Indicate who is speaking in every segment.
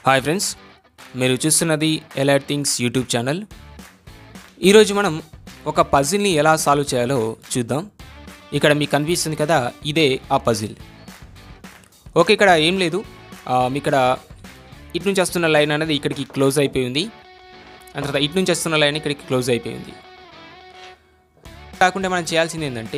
Speaker 1: hi friends మీరు చూస్తున్నది elite things YouTube channel ఈరోజు మనం ఒక పజిల్ని ఎలా సాల్వ్ చేయాలో చూద్దాం ఇక్కడ మీకు కనిపిస్తుంది కదా ఇదే ఆ పజిల్ ఓకే ఇక్కడ ఏం లేదు ఆ, మీ ఇక్కడ ఇటు నుంచి వస్తున్న లైన్ అనేది ఇక్కడికి క్లోజ్ అయిపోయింది అంత తర్వాత ఇటు నుంచి వస్తున్న లైన్ ఇక్కడికి క్లోజ్ అయిపోయింది కాకుండా మనం చేయాల్సింది ఏంటంటే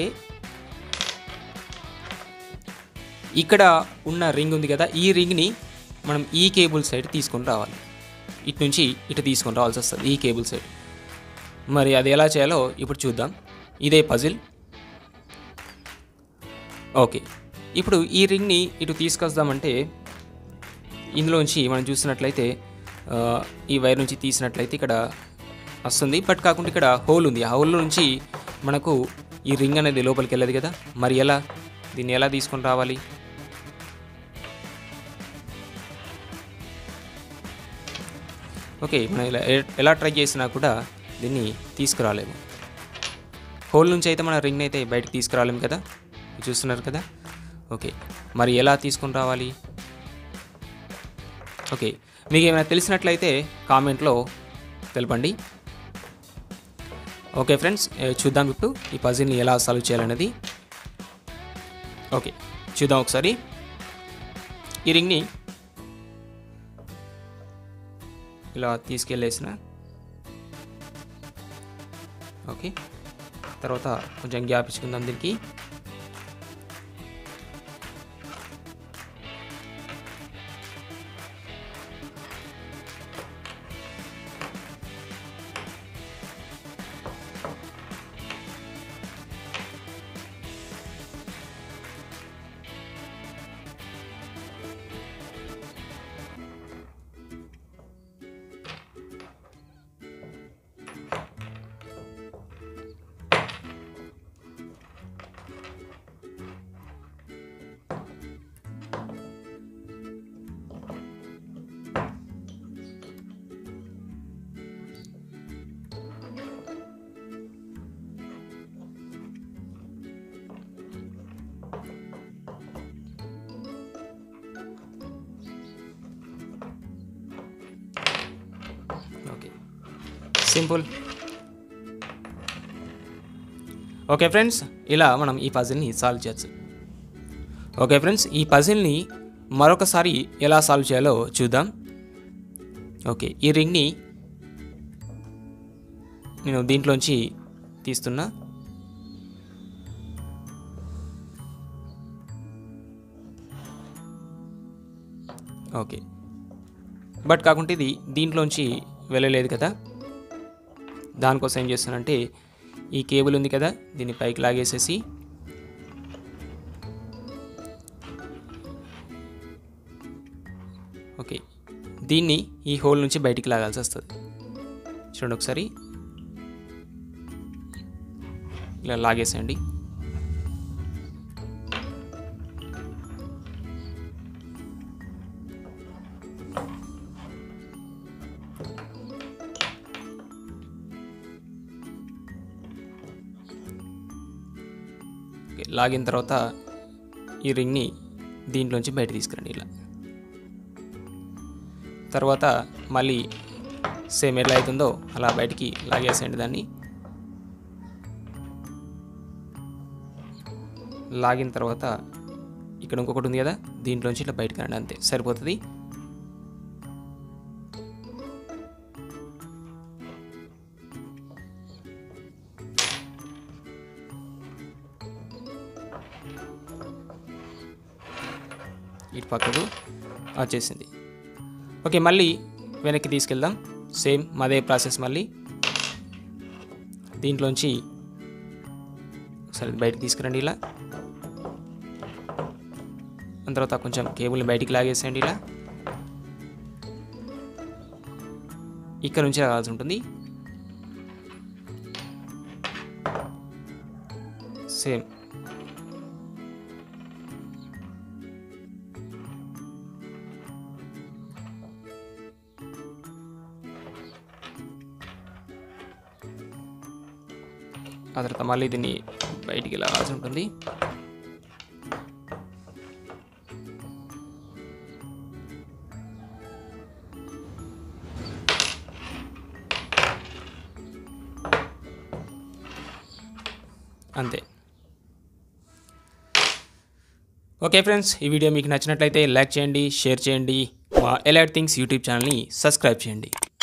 Speaker 1: ఇక్కడ ఉన్న రింగ్ ఉంది కదా ఈ రింగ్ని మనం ఈ కేబుల్ సైడ్ తీసుకొని రావాలి ఇటు నుంచి ఇటు తీసుకొని రావాల్సి వస్తుంది ఈ కేబుల్ సైడ్ మరి అది ఎలా చేయాలో ఇప్పుడు చూద్దాం ఇదే పజిల్ ఓకే ఇప్పుడు ఈ రింగ్ని ఇటు తీసుకొస్తామంటే ఇందులోంచి మనం చూసినట్లయితే ఆ, ఈ వైర్ నుంచి తీసినట్లయితే ఇక్కడ వస్తుంది బట్ కాకుండా ఇక్కడ హోల్ ఉంది ఆ హోల్ నుంచి మనకు ఈ రింగ్ అనేది లోపలికి వెళ్ళదు కదా మరి ఎలా దీన్ని ఎలా తీసుకొని రావాలి ఓకే మనం ఇలా ఎ- ఎలా ట్రై చేసినా కూడా దీన్ని తీసుకురాలేము హోల్ నుంచి అయితే మన రింగ్ అయితే బయటకు తీసుకురాలేము కదా మీరు చూస్తున్నారు కదా ఓకే మరి ఎలా తీసుకొని రావాలి ఓకే మీకు ఏమైనా తెలిసినట్లయితే కామెంట్లో తెలపండి ఓకే ఫ్రెండ్స్ ఏ, చూద్దాం ఇప్పుడు ఈ పజిల్ని ఎలా సాల్వ్ చేయాలనేది ఓకే చూద్దాం ఒకసారి ఈ రింగ్ని ఇలా తీసుకెళ్ళేసిన ఓకే తర్వాత కొంచెం గ్యాప్ ఇచ్చుకుందాం దీనికి ఓకే సింపుల్ ఓకే ఫ్రెండ్స్ ఇలా మనం ఈ పజిల్ని సాల్వ్ చేయొచ్చు ఓకే ఫ్రెండ్స్ ఈ పజిల్ని మరొకసారి ఎలా సాల్వ్ చేయాలో చూద్దాం ఓకే ఈ రింగ్ని నేను దీంట్లోంచి తీస్తున్నా ఓకే బట్ కాకుంటే ఇది దీంట్లోంచి వెళ్ళలేదు కదా దానికోసం ఏం చేస్తానంటే ఈ కేబుల్ ఉంది కదా దీన్ని పైకి లాగేసేసి ఓకే దీన్ని ఈ హోల్ నుంచి బయటికి లాగాల్సి వస్తుంది చూడండి ఒకసారి ఇలా లాగేసేయండి ఓకే, లాగిన తర్వాత ఈ రింగ్ని దీంట్లోంచి బయట తీసుకురండి ఇలా తర్వాత మళ్ళీ సేమ్ ఎట్లా అవుతుందో అలా బయటికి లాగేసేయండి దాన్ని లాగిన తర్వాత ఇక్కడ ఇంకొకటి ఉంది కదా దీంట్లోంచి ఇట్లా బయటకు రండి అంతే సరిపోతుంది ఇటు పక్కకు వచ్చేసింది ఓకే మళ్ళీ వెనక్కి తీసుకెళ్దాం సేమ్ అదే ప్రాసెస్ మళ్ళీ దీంట్లోంచి ఒకసారి బయటకు తీసుకురండి ఇలా దాని తర్వాత కొంచెం కేబుల్ని బయటికి లాగేసేయండి ఇలా ఇక్కడ నుంచి రావాల్సి ఉంటుంది సేమ్ ఆ తర్వాత మళ్ళీ దీన్ని బయటికి లాగాల్సి ఉంటుంది అంతే ఓకే ఫ్రెండ్స్ ఈ వీడియో మీకు నచ్చినట్లయితే లైక్ చేయండి షేర్ చేయండి మా ఎలైట్ థింగ్స్ యూట్యూబ్ ఛానల్ని సబ్స్క్రైబ్ చేయండి